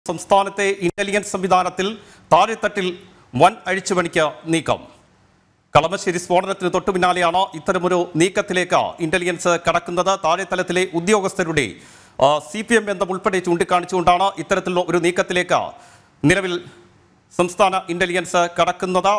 സംസ്ഥാനത്തെ ഇന്റലിജൻസ് സംവിധാനത്തിൽ താഴെത്തട്ടിൽ വൻ അഴിച്ചുപണിക്ക് നീക്കം കളമശ്ശേരി സ്ഫോടനത്തിന് തൊട്ടു പിന്നാലെയാണ് ഇത്തരമൊരു നീക്കത്തിലേക്ക് ഇന്റലിജൻസ് കടക്കുന്നത് താഴെത്തലത്തിലെ ഉദ്യോഗസ്ഥരുടെ സി പി എം ബന്ധം ഉൾപ്പെടെ ചൂണ്ടിക്കാണിച്ചുകൊണ്ടാണ് ഇത്തരത്തിലുള്ള ഒരു നീക്കത്തിലേക്ക് നിലവിൽ സംസ്ഥാന ഇന്റലിജൻസ് കടക്കുന്നത്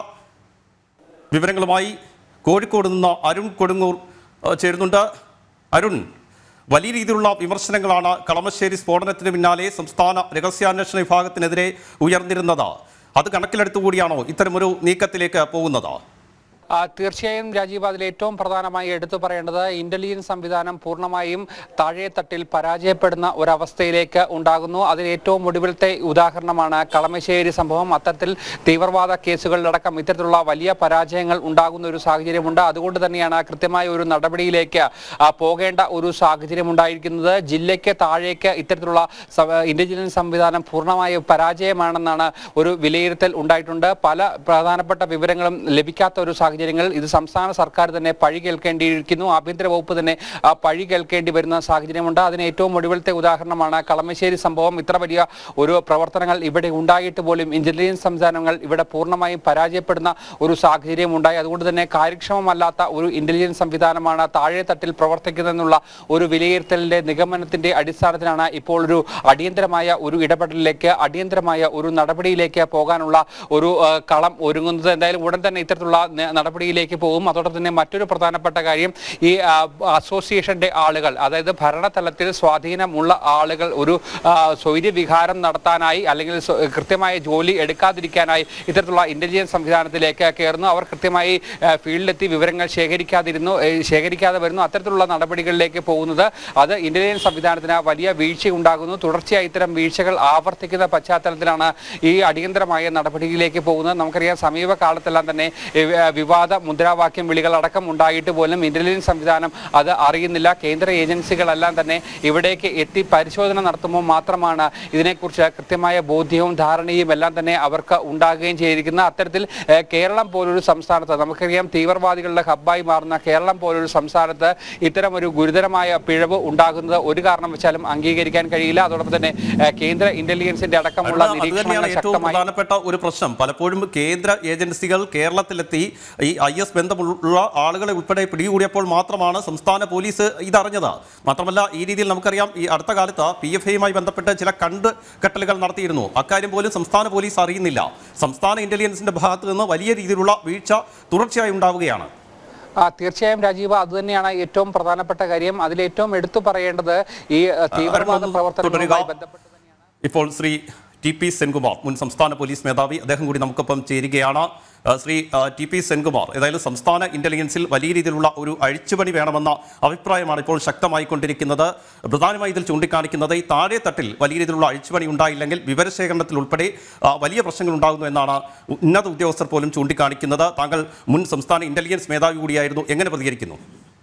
വിവരങ്ങളുമായി കോഴിക്കോട് നിന്ന് അരുൺ കൊടുങ്ങൂർ ആ, ചേരുന്നുണ്ട് അരുൺ വലിയ രീതിയിലുള്ള വിമർശനങ്ങളാണ് കളമശ്ശേരി സ്ഫോടനത്തിന് പിന്നാലെ സംസ്ഥാന രഹസ്യാന്വേഷണ വിഭാഗത്തിനെതിരെ ഉയർന്നിരുന്നത് അത് കണക്കിലെടുത്തുകൂടിയാണോ ഇത്തരമൊരു നീക്കത്തിലേക്ക് പോകുന്നത് ആ, തീർച്ചയായും രാജീവ് അതിൽ ഏറ്റവും പ്രധാനമായി എടുത്തു പറയേണ്ടത് ഇന്റലിജൻസ് സംവിധാനം പൂർണ്ണമായും താഴെത്തട്ടിൽ പരാജയപ്പെടുന്ന ഒരവസ്ഥയിലേക്ക് ഉണ്ടാകുന്നു അതിൽ ഏറ്റവും ഒടുവിലത്തെ ഉദാഹരണമാണ് കളമശ്ശേരി സംഭവം അത്തരത്തിൽ തീവ്രവാദ കേസുകളിലടക്കം ഇത്തരത്തിലുള്ള വലിയ പരാജയങ്ങൾ ഉണ്ടാകുന്ന ഒരു സാഹചര്യമുണ്ട് അതുകൊണ്ട് തന്നെയാണ് കൃത്യമായ ഒരു നടപടിയിലേക്ക് ആ, പോകേണ്ട ഒരു സാഹചര്യം ഉണ്ടായിരിക്കുന്നത് ജില്ലയ്ക്ക് താഴേക്ക് ഇത്തരത്തിലുള്ള സ- ഇന്റലിജൻസ് സംവിധാനം പൂർണ്ണമായും പരാജയമാണെന്നാണ് ഒരു വിലയിരുത്തൽ ഉണ്ടായിട്ടുണ്ട് പല പ്രധാനപ്പെട്ട വിവരങ്ങളും ലഭിക്കാത്ത ഒരു സാഹചര്യങ്ങൾ ഇത് സംസ്ഥാന സർക്കാർ തന്നെ പഴി കേൾക്കേണ്ടിയിരിക്കുന്നു ആഭ്യന്തര വകുപ്പ് തന്നെ ആ, പഴി കേൾക്കേണ്ടി വരുന്ന സാഹചര്യമുണ്ട് അതിന് ഏറ്റവും ഒടുവിലത്തെ ഉദാഹരണമാണ് കളമശ്ശേരി സംഭവം ഇത്ര വലിയ ഒരു പ്രവർത്തനങ്ങൾ ഇവിടെ ഉണ്ടായിട്ട് പോലും ഇന്റലിജൻസ് സംവിധാനങ്ങൾ ഇവിടെ പൂർണ്ണമായും പരാജയപ്പെടുന്ന ഒരു സാഹചര്യം ഉണ്ടായി അതുകൊണ്ട് തന്നെ കാര്യക്ഷമമല്ലാത്ത ഒരു ഇന്റലിജൻസ് സംവിധാനമാണ് താഴെ തട്ടിൽ പ്രവർത്തിക്കുന്നതെന്നുള്ള ഒരു വിലയിരുത്തലിന്റെ നിഗമനത്തിന്റെ അടിസ്ഥാനത്തിലാണ് ഇപ്പോൾ ഒരു അടിയന്തരമായ ഒരു ഇടപെടലിലേക്ക് അടിയന്തരമായ ഒരു നടപടിയിലേക്ക് പോകാനുള്ള ഒരു ആ, കളം ഒരുങ്ങുന്നത് എന്തായാലും ഉടൻ തന്നെ ഇത്തരത്തിലുള്ള ന- നടപടിയിലേക്ക് പോകും അതോടൊപ്പം തന്നെ മറ്റൊരു പ്രധാനപ്പെട്ട കാര്യം ഈ ആ, അസോസിയേഷന്റെ ആളുകൾ അതായത് ഭരണതലത്തിൽ സ്വാധീനമുള്ള ആളുകൾ ഒരു ആ, സ്വൈര്യവിഹാരം നടത്താനായി അല്ലെങ്കിൽ സ്വ- കൃത്യമായ ജോലി എടുക്കാതിരിക്കാനായി ഇത്തരത്തിലുള്ള ഇന്റലിജൻസ് സംവിധാനത്തിലേക്ക് കയറുന്നു അവർ കൃത്യമായി ആ, ഫീൽഡിലെത്തി വിവരങ്ങൾ ശേഖരിക്കാതിരുന്നു ഏ, ശേഖരിക്കാതെ വരുന്നു അത്തരത്തിലുള്ള നടപടികളിലേക്ക് പോകുന്നത് അത് ഇന്റലിജൻസ് സംവിധാനത്തിന് വലിയ വീഴ്ച ഉണ്ടാകുന്നു തുടർച്ചയായി ഇത്തരം വീഴ്ചകൾ ആവർത്തിക്കുന്ന പശ്ചാത്തലത്തിലാണ് ഈ അടിയന്തരമായ നടപടിയിലേക്ക് പോകുന്നത് നമുക്കറിയാം സമീപകാലത്തെല്ലാം തന്നെ ഏ, വി- വിവാദ മുദ്രാവാക്യം വിളികൾ അടക്കം ഉണ്ടായിട്ട് പോലും ഇന്റലിജൻസ് സംവിധാനം അത് അറിയുന്നില്ല കേന്ദ്ര ഏജൻസികളെല്ലാം തന്നെ ഇവിടേക്ക് എത്തി പരിശോധന നടത്തുമ്പോൾ മാത്രമാണ് ഇതിനെക്കുറിച്ച് കൃത്യമായ ബോധ്യവും ധാരണയും എല്ലാം തന്നെ അവർക്ക് ഉണ്ടാകുകയും ചെയ്തിരിക്കുന്നത് അത്തരത്തിൽ ഏ, കേരളം പോലൊരു സംസ്ഥാനത്ത് നമുക്കറിയാം തീവ്രവാദികളുടെ ഹബ്ബായി മാറുന്ന കേരളം പോലൊരു സംസ്ഥാനത്ത് ഇത്തരം ഒരു ഗുരുതരമായ പിഴവ് ഉണ്ടാകുന്നത് ഒരു കാരണവശാലും അംഗീകരിക്കാൻ കഴിയില്ല അതോടൊപ്പം തന്നെ ഏ, കേന്ദ്ര ഇന്റലിജൻസിന്റെ അടക്കമുള്ള അത് തന്നെയാണ് നിരീക്ഷണങ്ങൾ ഏറ്റവും ശക്തമായി പ്രധാനപ്പെട്ട ഒരു പ്രശ്നം പലപ്പോഴും കേന്ദ്ര ഏജൻസികൾ കേരളത്തിലെത്തി ഈ ഐ എസ് ബന്ധമുള്ള ആളുകളെ ഉൾപ്പെടെ പിടികൂടിയപ്പോൾ മാത്രമാണ് സംസ്ഥാന പോലീസ് ഇതറിഞ്ഞത് മാത്രമല്ല ഈ രീതിയിൽ നമുക്കറിയാം ഈ അടുത്ത കാലത്ത് പി എഫ് ഐയുമായി ബന്ധപ്പെട്ട് ചില കണ്ട് കെട്ടലുകൾ നടത്തിയിരുന്നു അക്കാര്യം പോലും സംസ്ഥാന പോലീസ് അറിയുന്നില്ല സംസ്ഥാന ഇന്റലിജൻസിന്റെ ഭാഗത്ത് നിന്ന് വലിയ രീതിയിലുള്ള വീഴ്ച തുടർച്ചയായി ഉണ്ടാവുകയാണ് ആ തീർച്ചയായും രാജീവ് അതുതന്നെയാണ് ഏറ്റവും പ്രധാനപ്പെട്ട കാര്യം അതിൽ ഏറ്റവും എടുത്തു പറയേണ്ടത് ഈ അഹ്, തീവ്രവാദ അരുൺ, പ്രവർത്തനങ്ങളുമായി തുടരുക. ബന്ധപ്പെട്ട് ഇപ്പോൾ ശ്രീ ടി പി സെൻകുമാർ മുൻ സംസ്ഥാന പോലീസ് മേധാവി അദ്ദേഹം കൂടി നമുക്കൊപ്പം ചേരുകയാണ് ആ, ശ്രീ ആ, ടി പി സെൻകുമാർ ഏതായാലും സംസ്ഥാന ഇന്റലിജൻസിൽ വലിയ രീതിയിലുള്ള ഒരു അഴിച്ചുപണി വേണമെന്ന അഭിപ്രായമാണ് ഇപ്പോൾ ശക്തമായിക്കൊണ്ടിരിക്കുന്നത് പ്രധാനമായി ഇതിൽ ചൂണ്ടിക്കാണിക്കുന്നത് ഈ താഴെ തട്ടിൽ വലിയ രീതിയിലുള്ള അഴിച്ചുപണി ഉണ്ടായില്ലെങ്കിൽ വിവരശേഖരണത്തിൽ ഉൾപ്പെടെ ആ, വലിയ പ്രശ്നങ്ങൾ ഉണ്ടാകുന്നു എന്നാണ് ഉന്നത ഉദ്യോഗസ്ഥർ പോലും ചൂണ്ടിക്കാണിക്കുന്നത് താങ്കൾ മുൻ സംസ്ഥാന ഇന്റലിജൻസ് മേധാവി കൂടിയായിരുന്നു എങ്ങനെ പ്രതികരിക്കുന്നു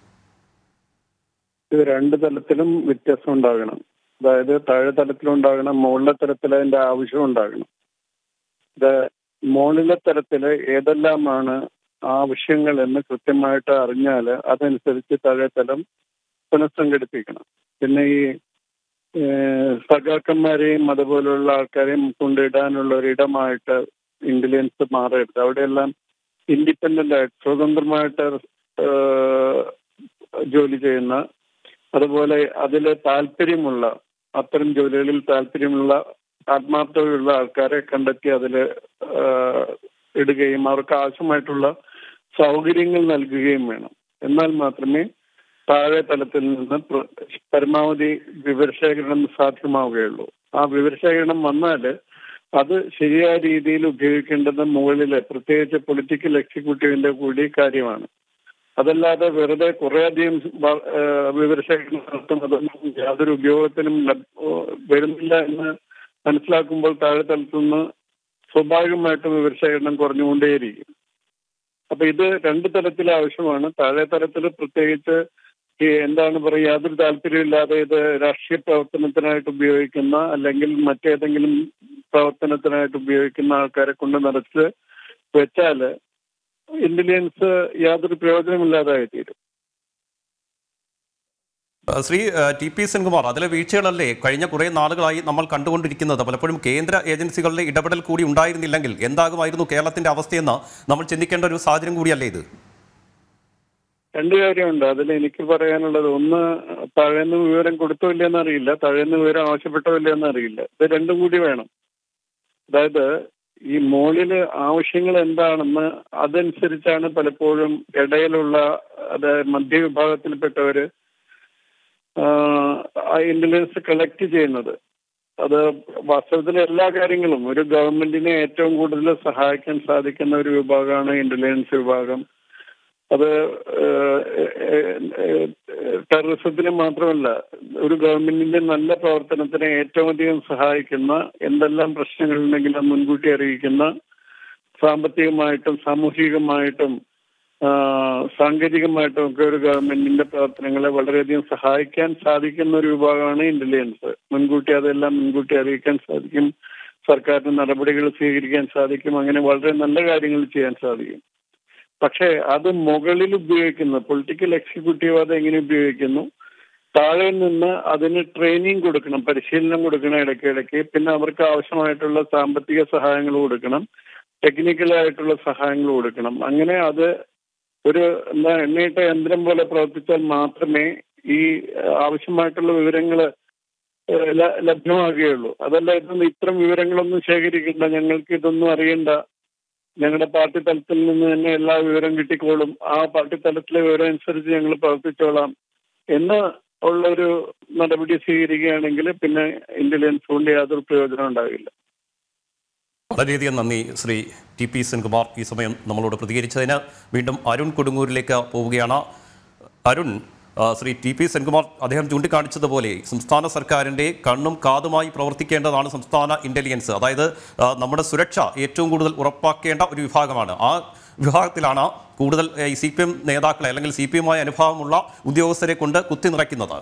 ഇത് രണ്ട് തലത്തിലും വ്യത്യാസം ഉണ്ടാകണം അതായത് താഴെ തലത്തിലുണ്ടാകണം മുകളിലെ തലത്തിൽ അതിന്റെ ആവശ്യം ഉണ്ടാകണം ഇത് മുകളിലെ തലത്തില് ഏതെല്ലാമാണ് ആവശ്യങ്ങൾ എന്ന് കൃത്യമായിട്ട് അറിഞ്ഞാൽ അതനുസരിച്ച് താഴെ തലം പുനഃസംഘടിപ്പിക്കണം പിന്നെ ഈ ഏഹ്, സഖാക്കന്മാരെയും അതുപോലുള്ള ആൾക്കാരെയും കൊണ്ടിടാനുള്ള ഒരു ഇടമായിട്ട് ഇന്റലിജൻസ് മാറരുത് അവിടെയെല്ലാം ഇൻഡിപെൻഡന്റ് ആയിട്ട് സ്വതന്ത്രമായിട്ട് ഏഹ്, ജോലി ചെയ്യുന്ന അതുപോലെ അതിൽ താല്പര്യമുള്ള അത്തരം ജോലികളിൽ താല്പര്യമുള്ള ആത്മാർത്ഥതയുള്ള ആൾക്കാരെ കണ്ടെത്തി അതിൽ ഇടുകയും അവർക്ക് ആവശ്യമായിട്ടുള്ള സൗകര്യങ്ങൾ നൽകുകയും വേണം എന്നാൽ മാത്രമേ താഴെ തലത്തിൽ നിന്ന് പ്ര- പരമാവധി വിവരശേഖരണം സാധ്യമാവുകയുള്ളൂ ആ വിവരശേഖരണം വന്നാൽ അത് ശരിയായ രീതിയിൽ ഉപയോഗിക്കേണ്ടത് മുകളിലെ പ്രത്യേകിച്ച് പൊളിറ്റിക്കൽ എക്സിക്യൂട്ടീവിന്റെ കൂടി കാര്യമാണ് അതല്ലാതെ വെറുതെ കുറേയധികം വ- ഏഹ് വിവരശേഖരണം നടത്തുന്നതൊന്നും യാതൊരു ഉപയോഗത്തിനും ലഭ- ഏഹ് വരുന്നില്ല എന്ന് മനസ്സിലാക്കുമ്പോൾ താഴെ തലത്തുനിന്ന് സ്വാഭാവികമായിട്ടും വിവരശേഖരണം കുറഞ്ഞുകൊണ്ടേയിരിക്കും അപ്പൊ ഇത് രണ്ട് തലത്തിൽ ആവശ്യമാണ് താഴെ തലത്തിൽ പ്രത്യേകിച്ച് ഈ എന്താണ് പറയുക യാതൊരു താല്പര്യമില്ലാതെ ഇത് രാഷ്ട്രീയ പ്രവർത്തനത്തിനായിട്ട് ഉപയോഗിക്കുന്ന അല്ലെങ്കിൽ മറ്റേതെങ്കിലും പ്രവർത്തനത്തിനായിട്ട് ഉപയോഗിക്കുന്ന ആൾക്കാരെ കൊണ്ട് നിറച്ച് വെച്ചാല് ഇന്റലിജൻസ് യാതൊരു പ്രയോജനമില്ലാതായി തീരും ഏഹ് ശ്രീ ഏഹ് ടി പി സെൻകുമാർ അതിലെ വീഴ്ചകളല്ലേ കഴിഞ്ഞ കുറേ നാളുകളായി നമ്മൾ കണ്ടുകൊണ്ടിരിക്കുന്നത് പലപ്പോഴും കേന്ദ്ര ഏജൻസികളുടെ ഇടപെടൽ കൂടി ഉണ്ടായിരുന്നില്ലെങ്കിൽ എന്താകുമായിരുന്നു കേരളത്തിന്റെ അവസ്ഥയെന്ന് നമ്മൾ ചിന്തിക്കേണ്ട ഒരു സാഹചര്യം കൂടിയല്ലേ ഇത് രണ്ട് കാര്യമുണ്ട് അതിൽ എനിക്ക് പറയാനുള്ളത് ഒന്ന് തഴയുന്ന വിവരം കൊടുത്തോ ഇല്ലയെന്ന് അറിയില്ല തഴയുന്ന വിവരം ആവശ്യപ്പെട്ടോ ഇല്ലയെന്ന് അറിയില്ല ഇത് രണ്ടും കൂടി വേണം അതായത് ഈ മോളില് ആവശ്യങ്ങൾ എന്താണെന്ന് അതനുസരിച്ചാണ് പലപ്പോഴും ഇടയിലുള്ള അതായത് മധ്യവിഭാഗത്തിൽപ്പെട്ടവര് ഇന്റലിജൻസ് കളക്ട് ചെയ്യുന്നത് അത് വാസ്തവത്തിൽ എല്ലാ കാര്യങ്ങളും ഒരു ഗവൺമെന്റിനെ ഏറ്റവും കൂടുതൽ സഹായിക്കാൻ സാധിക്കുന്ന ഒരു വിഭാഗമാണ് ഇന്റലിജൻസ് വിഭാഗം അത് ടെററിസത്തിന് മാത്രമല്ല ഒരു ഗവൺമെന്റിന്റെ നല്ല പ്രവർത്തനത്തിന് ഏറ്റവും അധികം സഹായിക്കുന്ന എന്തെല്ലാം പ്രശ്നങ്ങളുണ്ടെങ്കിലും മുൻകൂട്ടി അറിയിക്കുന്ന സാമ്പത്തികമായിട്ടും സാമൂഹികമായിട്ടും ആ, സാങ്കേതികമായിട്ടും ഒക്കെ ഒരു ഗവൺമെന്റിന്റെ പ്രവർത്തനങ്ങളെ വളരെയധികം സഹായിക്കാൻ സാധിക്കുന്ന ഒരു വിഭാഗമാണ് ഇന്റലിജൻസ് മുൻകൂട്ടി അതെല്ലാം മുൻകൂട്ടി അറിയിക്കാൻ സാധിക്കും സർക്കാരിന് നടപടികൾ സ്വീകരിക്കാൻ സാധിക്കും അങ്ങനെ വളരെ നല്ല കാര്യങ്ങൾ ചെയ്യാൻ സാധിക്കും പക്ഷേ അത് മുകളിൽ ഉപയോഗിക്കുന്ന പൊളിറ്റിക്കൽ എക്സിക്യൂട്ടീവ് അത് എങ്ങനെ ഉപയോഗിക്കുന്നു താഴെ നിന്ന് അതിന് ട്രെയിനിങ് കൊടുക്കണം പരിശീലനം കൊടുക്കണം ഇടയ്ക്കിടയ്ക്ക് പിന്നെ അവർക്ക് ആവശ്യമായിട്ടുള്ള സാമ്പത്തിക സഹായങ്ങൾ കൊടുക്കണം ടെക്നിക്കലായിട്ടുള്ള സഹായങ്ങൾ കൊടുക്കണം അങ്ങനെ അത് ഒരു എന്താ എണ്ണയിട്ട യന്ത്രം പോലെ പ്രവർത്തിച്ചാൽ മാത്രമേ ഈ ഏഹ്, ആവശ്യമായിട്ടുള്ള വിവരങ്ങൾ ലഭ്യമാകുകയുള്ളൂ അതല്ല ഇതൊന്നും ഇത്തരം വിവരങ്ങളൊന്നും ശേഖരിക്കണ്ട ഞങ്ങൾക്ക് ഇതൊന്നും അറിയണ്ട ഞങ്ങളുടെ പാർട്ടി തലത്തിൽ നിന്ന് തന്നെ എല്ലാ വിവരം കിട്ടിക്കോളും ആ പാർട്ടി തലത്തിലെ വിവരം അനുസരിച്ച് ഞങ്ങൾ പ്രവർത്തിച്ചോളാം എന്ന് ഉള്ള ഒരു നടപടി സ്വീകരിക്കുകയാണെങ്കിൽ പിന്നെ ഇന്റലിജൻസ് കൊണ്ട് യാതൊരു പ്രയോജനം ഉണ്ടാവില്ല വളരെയധികം നന്ദി ശ്രീ ടി പി സെൻകുമാർ ഈ സമയം നമ്മളോട് പ്രതികരിച്ചതിന് വീണ്ടും അരുൺ കൊടുങ്ങൂരിലേക്ക് പോവുകയാണ് അരുൺ ആ, ശ്രീ ടി പി സെൻകുമാർ അദ്ദേഹം ചൂണ്ടിക്കാണിച്ചതുപോലെ സംസ്ഥാന സർക്കാരിൻ്റെ കണ്ണും കാതുമായി പ്രവർത്തിക്കേണ്ടതാണ് സംസ്ഥാന ഇൻ്റലിജൻസ് അതായത് ആ, നമ്മുടെ സുരക്ഷ ഏറ്റവും കൂടുതൽ ഉറപ്പാക്കേണ്ട ഒരു വിഭാഗമാണ് ആ വിഭാഗത്തിലാണ് കൂടുതൽ ഈ സി പി എം നേതാക്കളെ അല്ലെങ്കിൽ സി പി എമ്മുമായി അനുഭവമുള്ള ഉദ്യോഗസ്ഥരെ കൊണ്ട് കുത്തി നിറയ്ക്കുന്നത്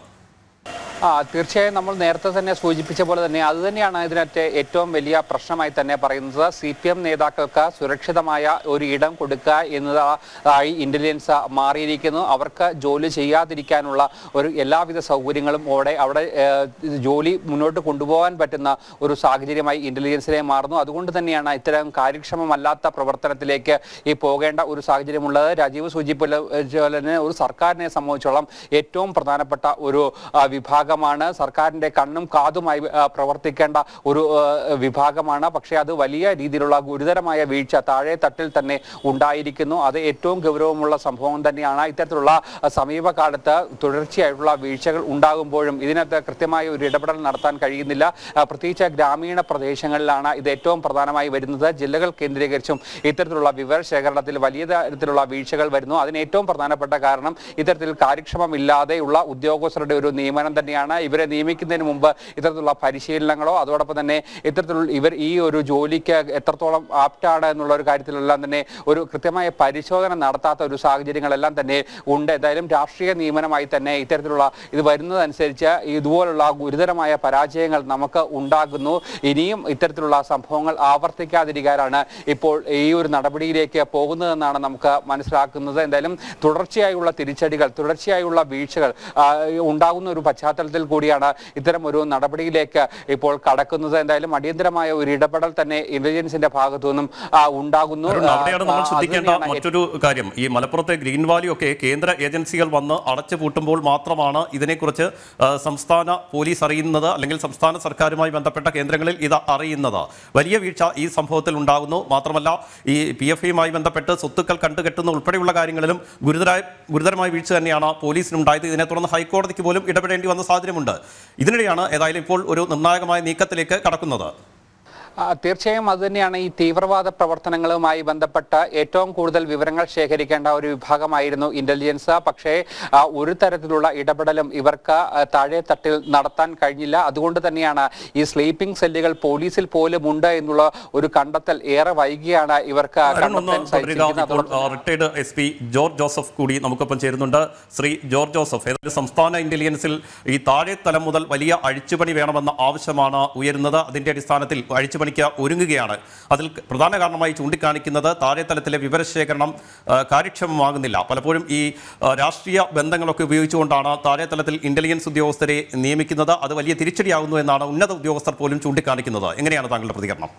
ആ തീർച്ചയായും നമ്മൾ നേരത്തെ തന്നെ സൂചിപ്പിച്ച പോലെ തന്നെ അത് തന്നെയാണ് ഇതിനകത്തെ ഏറ്റവും വലിയ പ്രശ്നമായി തന്നെ പറയുന്നത് സി പി എം നേതാക്കൾക്ക് സുരക്ഷിതമായ ഒരു ഇടം കൊടുക്കുക എന്നതായി ഇന്റലിജൻസ് മാറിയിരിക്കുന്നു അവർക്ക് ജോലി ചെയ്യാതിരിക്കാനുള്ള ഒരു എല്ലാവിധ സൗകര്യങ്ങളും അവിടെ അവിടെ ഏഹ്, ജോലി മുന്നോട്ട് കൊണ്ടുപോകാൻ പറ്റുന്ന ഒരു സാഹചര്യമായി ഇന്റലിജൻസിനെ മാറുന്നു അതുകൊണ്ട് തന്നെയാണ് ഇത്തരം കാര്യക്ഷമമല്ലാത്ത പ്രവർത്തനത്തിലേക്ക് ഈ പോകേണ്ട ഒരു സാഹചര്യമുള്ളത് രാജീവ് സൂചിപ്പിച്ച പോലെ തന്നെ ഒരു സർക്കാരിനെ സംബന്ധിച്ചോളം ഏറ്റവും പ്രധാനപ്പെട്ട ഒരു ആ, വിഭാഗമാണ് സർക്കാരിന്റെ കണ്ണും കാതുമായി ആ, പ്രവർത്തിക്കേണ്ട ഒരു ആ, വിഭാഗമാണ് പക്ഷേ അത് വലിയ രീതിയിലുള്ള ഗുരുതരമായ വീഴ്ച താഴെ തട്ടിൽ തന്നെ ഉണ്ടായിരിക്കുന്നു അത് ഏറ്റവും ഗൗരവമുള്ള സംഭവം തന്നെയാണ് ഇത്തരത്തിലുള്ള ആ, സമീപകാലത്ത് തുടർച്ചയായിട്ടുള്ള വീഴ്ചകൾ ഉണ്ടാകുമ്പോഴും ഇതിനകത്ത് കൃത്യമായ ഒരു ഇടപെടൽ നടത്താൻ കഴിയുന്നില്ല ആ, പ്രത്യേകിച്ച് ഗ്രാമീണ പ്രദേശങ്ങളിലാണ് ഇത് ഏറ്റവും പ്രധാനമായി വരുന്നത് ജില്ലകൾ കേന്ദ്രീകരിച്ചും ഇത്തരത്തിലുള്ള വിവര ശേഖരണത്തിൽ വലിയ തരത്തിലുള്ള വീഴ്ചകൾ വരുന്നു അതിന് ഏറ്റവും പ്രധാനപ്പെട്ട കാരണം ഇത്തരത്തിൽ കാര്യക്ഷമമില്ലാതെയുള്ള ഉദ്യോഗസ്ഥരുടെ ഒരു നിയമനം തന്നെയാണ് ഇവരെ നിയമിക്കുന്നതിന് മുമ്പ് ഇത്തരത്തിലുള്ള പരിശീലനങ്ങളോ അതോടൊപ്പം തന്നെ ഇത്തരത്തിലുള്ള ഇവർ ഈ ഒരു ജോലിക്ക് എത്രത്തോളം ആപ്റ്റാണ് എന്നുള്ള ഒരു കാര്യത്തിലെല്ലാം തന്നെ ഒരു കൃത്യമായ പരിശോധന നടത്താത്ത ഒരു സാഹചര്യങ്ങളെല്ലാം തന്നെ ഉണ്ട് എന്തായാലും രാഷ്ട്രീയ നിയമനമായി തന്നെ ഇത്തരത്തിലുള്ള ഇത് വരുന്നതനുസരിച്ച് ഇതുപോലുള്ള ഗുരുതരമായ പരാജയങ്ങൾ നമുക്ക് ഉണ്ടാകുന്നു ഇനിയും ഇത്തരത്തിലുള്ള സംഭവങ്ങൾ ആവർത്തിക്കാതിരിക്കാനാണ് ഇപ്പോൾ ഈ ഒരു നടപടിയിലേക്ക് പോകുന്നതെന്നാണ് നമുക്ക് മനസ്സിലാക്കുന്നത് എന്തായാലും തുടർച്ചയായുള്ള തിരിച്ചടികൾ തുടർച്ചയായുള്ള വീഴ്ചകൾ ആ, ഉണ്ടാകുന്ന ഒരു പശ്ചാത്തലത്തിൽ കൂടിയാണ് ഇത്തരം ഒരു നടപടിയിലേക്ക് ഇപ്പോൾ കടക്കുന്നത് എന്തായാലും അടിയന്തരമായ ഒരു ഇടപെടൽ തന്നെ ഇന്റലിജൻസിന്റെ ഭാഗത്തു നിന്നും ആ, ഉണ്ടാകുന്നു അരുൺ, അവിടെയാണ് നമ്മൾ ആ, അത് ശ്രദ്ധിക്കേണ്ട തന്നെയാണ് മറ്റൊരു കാര്യം ഈ മലപ്പുറത്തെ ഗ്രീൻ വാലി ഒക്കെ കേന്ദ്ര ഏജൻസികൾ വന്ന് അടച്ചു പൂട്ടുമ്പോൾ മാത്രമാണ് ഇതിനെക്കുറിച്ച് ആ, സംസ്ഥാന പോലീസ് അറിയുന്നത് അല്ലെങ്കിൽ സംസ്ഥാന സർക്കാരുമായി ബന്ധപ്പെട്ട കേന്ദ്രങ്ങളിൽ ഇത് അറിയുന്നത് വലിയ വീഴ്ച ഈ സംഭവത്തിൽ ഉണ്ടാകുന്നു മാത്രമല്ല ഈ പി എഫ് ഐയുമായി ബന്ധപ്പെട്ട് സ്വത്തുക്കൾ കണ്ടുകെട്ടുന്ന ഉൾപ്പെടെയുള്ള കാര്യങ്ങളിലും ഗുരുതരായ ഗുരുതരമായ വീഴ്ച തന്നെയാണ് പോലീസിനുണ്ടായത് ഇതിനെ തുടർന്ന് ഹൈക്കോടതിക്ക് പോലും ഇടപെടേണ്ടി വന്ന സാഹചര്യമുണ്ട് ഇതിനിടെയാണ് ഏതായാലും ഇപ്പോൾ ഒരു നിർണായകമായ നീക്കത്തിലേക്ക് കടക്കുന്നത് ആ, തീർച്ചയായും അത് തന്നെയാണ് ഈ തീവ്രവാദ പ്രവർത്തനങ്ങളുമായി ബന്ധപ്പെട്ട് ഏറ്റവും കൂടുതൽ വിവരങ്ങൾ ശേഖരിക്കേണ്ട ഒരു വിഭാഗമായിരുന്നു ഇന്റലിജൻസ് പക്ഷേ ആ, ഒരു തരത്തിലുള്ള ഇടപെടലും ഇവർക്ക് ആ, താഴെ തട്ടിൽ നടത്താൻ കഴിഞ്ഞില്ല അതുകൊണ്ട് തന്നെയാണ് ഈ സ്ലീപ്പിംഗ് സെല്ലുകൾ പോലീസിൽ പോലും ഉണ്ട് എന്നുള്ള ഒരു കണ്ടെത്തൽ ഏറെ വൈകിയാണ് ഇവർക്ക് അരുൺ ഒന്ന് കണ്ടെത്താൻ തുടരുക സാധിച്ചിരിക്കുന്നത് ഇപ്പോൾ അതോടൊപ്പം retired S P George Joseph കൂടി നമുക്കൊപ്പം ചേരുന്നുണ്ട് ശ്രീ ജോർജ് ജോസഫ് ഏതായാലും സംസ്ഥാന ഇന്റലിജൻസിൽ ഈ താഴെ തലം മുതൽ വലിയ അഴിച്ചുപണി വേണമെന്ന ആവശ്യമാണ് ഉയരുന്നത് അതിന്റെ അടിസ്ഥാനത്തിൽ അഴിച്ചുപണി അഴിച്ചുപണിക്ക് ഒരുങ്ങുകയാണ് അതിൽ പ്രധാന കാരണമായി ചൂണ്ടിക്കാണിക്കുന്നത് താഴെത്തലത്തിലെ വിവരശേഖരണം ആ, കാര്യക്ഷമമാകുന്നില്ല പലപ്പോഴും ഈ ആ, രാഷ്ട്രീയ ബന്ധങ്ങളൊക്കെ ഉപയോഗിച്ചുകൊണ്ടാണ് താഴെത്തലത്തിൽ ഇന്റലിജൻസ് ഉദ്യോഗസ്ഥരെ നിയമിക്കുന്നത് അത് വലിയ തിരിച്ചടിയാകുന്നു എന്നാണ് ഉന്നത ഉദ്യോഗസ്ഥർ പോലും ചൂണ്ടിക്കാണിക്കുന്നത് എങ്ങനെയാണ് താങ്കളുടെ പ്രതികരണം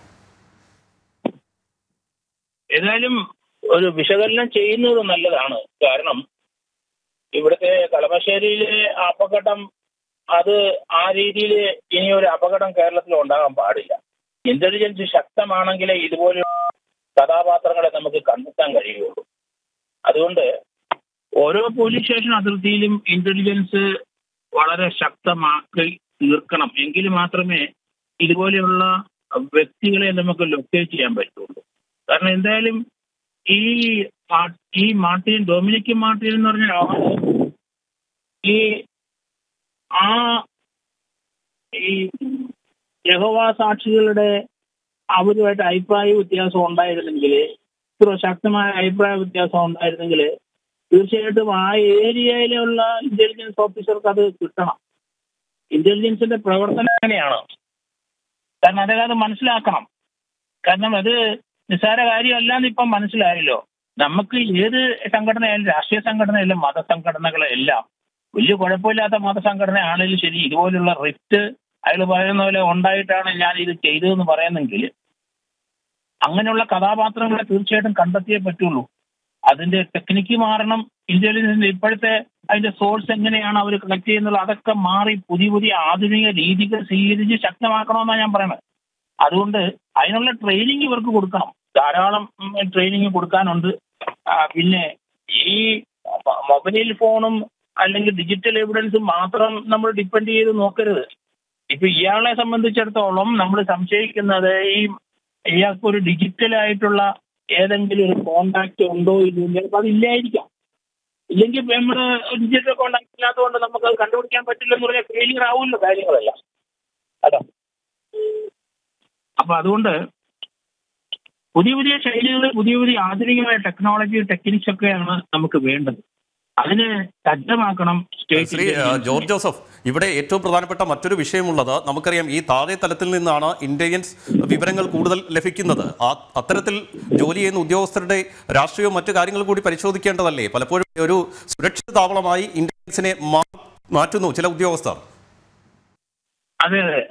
ഏതായാലും ഒരു വിശകലനം ചെയ്യുന്നത് നല്ലതാണ് കാരണം ഇവിടുത്തെ കളമശ്ശേരിയിലെ അപകടം അത് ആ രീതിയിൽ ഇനി ഒരു അപകടം കേരളത്തിൽ ഉണ്ടാകാൻ പാടില്ല ഇന്റലിജൻസ് ശക്തമാണെങ്കിലേ ഇതുപോലെ കഥാപാത്രങ്ങളെ നമുക്ക് കണ്ടെത്താൻ കഴിയുള്ളൂ അതുകൊണ്ട് ഓരോ പോലീസ് സ്റ്റേഷൻ അതിർത്തിയിലും ഇന്റലിജൻസ് വളരെ ശക്തമാക്കി തീർക്കണം എങ്കിൽ മാത്രമേ ഇതുപോലെയുള്ള വ്യക്തികളെ നമുക്ക് ലൊക്കേറ്റ് ചെയ്യാൻ പറ്റുള്ളൂ കാരണം എന്തായാലും ഈ മാ- ഈ മാർട്ടിൻ ഡൊമിനിക് മാർട്ടിൻ എന്ന് പറഞ്ഞ ആള് ഈ ആ ഈ യഹോവ സാക്ഷികളുടെ അവരുമായിട്ട് അഭിപ്രായ വ്യത്യാസം ഉണ്ടായിരുന്നെങ്കിൽ ഇത്ര ശക്തമായ അഭിപ്രായ വ്യത്യാസം ഉണ്ടായിരുന്നെങ്കിൽ തീർച്ചയായിട്ടും ആ ഏരിയയിലുള്ള ഇന്റലിജൻസ് ഓഫീസർക്ക് അത് കിട്ടണം ഇന്റലിജൻസിന്റെ പ്രവർത്തനം എങ്ങനെയാണ് കാരണം അദ്ദേഹം അത് മനസ്സിലാക്കണം കാരണം അത് നിസ്സാര കാര്യമല്ലാന്ന് ഇപ്പം മനസ്സിലായല്ലോ നമുക്ക് ഏത് സംഘടനയായാലും രാഷ്ട്രീയ സംഘടനയായാലും മതസംഘടനകളെല്ലാം വലിയ കുഴപ്പമില്ലാത്ത മതസംഘടനയാണെങ്കിലും ശരി ഇതുപോലുള്ള റിഫ്റ്റ് അയാൾ പറയുന്ന പോലെ ഉണ്ടായിട്ടാണ് ഞാൻ ഇത് ചെയ്തതെന്ന് പറയുന്നെങ്കിൽ അങ്ങനെയുള്ള കഥാപാത്രങ്ങളെ തീർച്ചയായിട്ടും കണ്ടെത്തിയേ പറ്റുള്ളൂ അതിന്റെ ടെക്നിക്ക് മാറണം ഇന്റലിജൻസിന്റെ ഇപ്പോഴത്തെ അതിന്റെ സോഴ്സ് എങ്ങനെയാണ് അവർ കളക്ട് ചെയ്യുന്നത് അതൊക്കെ മാറി പുതിയ പുതിയ ആധുനിക രീതികൾ സ്വീകരിച്ച് ശക്തമാക്കണമെന്നാണ് ഞാൻ പറയുന്നത് അതുകൊണ്ട് അതിനുള്ള ട്രെയിനിങ് ഇവർക്ക് കൊടുക്കണം ധാരാളം ട്രെയിനിങ് കൊടുക്കാനുണ്ട് ആ, പിന്നെ ഈ മൊബൈൽ ഫോണും അല്ലെങ്കിൽ ഡിജിറ്റൽ എവിഡൻസും മാത്രം നമ്മൾ ഡിപ്പെൻഡ് ചെയ്ത് നോക്കരുത് ഇപ്പൊ ഇയാളെ സംബന്ധിച്ചിടത്തോളം നമ്മൾ സംശയിക്കുന്നത് ഈ ഇയാൾക്ക് ഒരു ഡിജിറ്റൽ ആയിട്ടുള്ള ഏതെങ്കിലും ഒരു കോണ്ടാക്ട് ഉണ്ടോ ഇല്ലയോ ചിലപ്പോൾ അതില്ലായിരിക്കാം ഇല്ലെങ്കിൽ നമ്മുടെ ഡിജിറ്റൽ കോണ്ടാക്ട് ഇല്ലാത്തതുകൊണ്ട് നമുക്ക് അത് കണ്ടുപിടിക്കാൻ പറ്റില്ലെന്ന് പറഞ്ഞാൽ ഫെയിലിയർ ആവുമല്ലോ കാര്യങ്ങളെല്ലാം അതാ അപ്പൊ അതുകൊണ്ട് പുതിയ പുതിയ ശൈലികൾ പുതിയ പുതിയ ആധുനികമായ ടെക്നോളജി ടെക്നിക്സ് ഒക്കെയാണ് നമുക്ക് വേണ്ടത് അതിന് സജ്ജമാക്കണം ശ്രീ സ്റ്റേറ്റ് ആ, ജോർജ് ജോസഫ് ഇവിടെ ഏറ്റവും പ്രധാനപ്പെട്ട മറ്റൊരു വിഷയമുള്ളത് നമുക്കറിയാം ഈ താഴെ തലത്തിൽ നിന്നാണ് ഇന്റലിജൻസ് വിവരങ്ങൾ കൂടുതൽ ലഭിക്കുന്നത് ആ അത്തരത്തിൽ ജോലി ചെയ്യുന്ന ഉദ്യോഗസ്ഥരുടെ രാഷ്ട്രീയവും മറ്റു കാര്യങ്ങളും കൂടി പരിശോധിക്കേണ്ടതല്ലേ പലപ്പോഴും ഒരു സുരക്ഷിത താവളമായി ഇന്റലിജൻസിനെ മാ- മാറ്റുന്നു ചില ഉദ്യോഗസ്ഥർ അതെ അതെ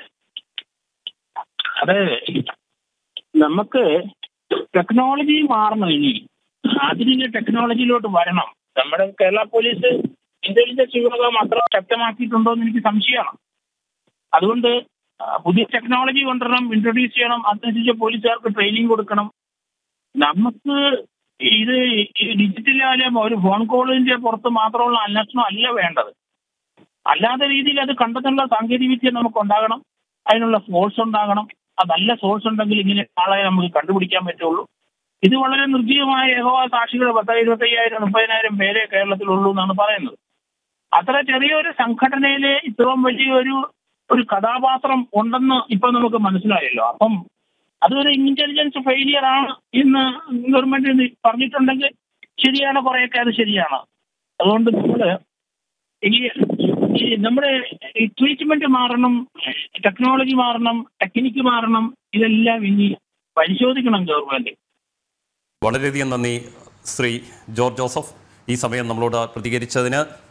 അതെ നമുക്ക് ടെക്നോളജി മാറണം ഇനി ആധുനിക ടെക്നോളജിയിലോട്ട് വരണം നമ്മുടെ കേരള പോലീസ് ഇന്റലിജൻസ് വിഭാഗം അത്ര ശക്തമാക്കിയിട്ടുണ്ടോ എന്ന് എനിക്ക് സംശയമാണ് അതുകൊണ്ട് ആ, പുതിയ ടെക്നോളജി കൊണ്ടുവരണം ഇൻട്രൊഡ്യൂസ് ചെയ്യണം അതനുസരിച്ച് പോലീസുകാർക്ക് ട്രെയിനിങ് കൊടുക്കണം നമുക്ക് ഇത് ഈ ഡിജിറ്റലായാലും ഒരു ഫോൺ കോളിന്റെ പുറത്ത് മാത്രമുള്ള അന്വേഷണം അല്ല വേണ്ടത് അല്ലാത്ത രീതിയിൽ അത് കണ്ടെത്താനുള്ള സാങ്കേതിക വിദ്യ നമുക്ക് ഉണ്ടാകണം അതിനുള്ള സോഴ്സ് ഉണ്ടാകണം ആ നല്ല സോഴ്സ് ഉണ്ടെങ്കിൽ ഇങ്ങനെ ആളെ നമുക്ക് കണ്ടുപിടിക്കാൻ പറ്റുള്ളൂ ഇത് വളരെ നിർജ്ജീവമായ യഹോവ സാക്ഷികൾ പത്ത് ഇരുപത്തയ്യായിരം മുപ്പതിനായിരം പേരെ കേരളത്തിലുള്ളൂ എന്നാണ് പറയുന്നത് അത്ര ചെറിയൊരു സംഘടനയിലെ ഇത്രയും വലിയൊരു ഒരു കഥാപാത്രം ഉണ്ടെന്ന് ഇപ്പൊ നമുക്ക് മനസ്സിലായല്ലോ അപ്പം അതൊരു ഇന്റലിജൻസ് ഫെയിലിയർ ആണ് എന്ന് ഗവൺമെന്റ് പറഞ്ഞിട്ടുണ്ടെങ്കിൽ ശരിയാണ് കുറെയൊക്കെ അത് ശരിയാണ് അതുകൊണ്ട് നമ്മള് ഈ ഈ നമ്മുടെ ഈ ട്രീറ്റ്മെന്റ് മാറണം ടെക്നോളജി മാറണം ടെക്നിക്ക് മാറണം ഇതെല്ലാം ഇനി പരിശോധിക്കണം ഗവൺമെന്റ് വളരെയധികം നന്ദി ശ്രീ ജോർജ് ജോസഫ് ഈ സമയം നമ്മളോട് പ്രതികരിച്ചതിന്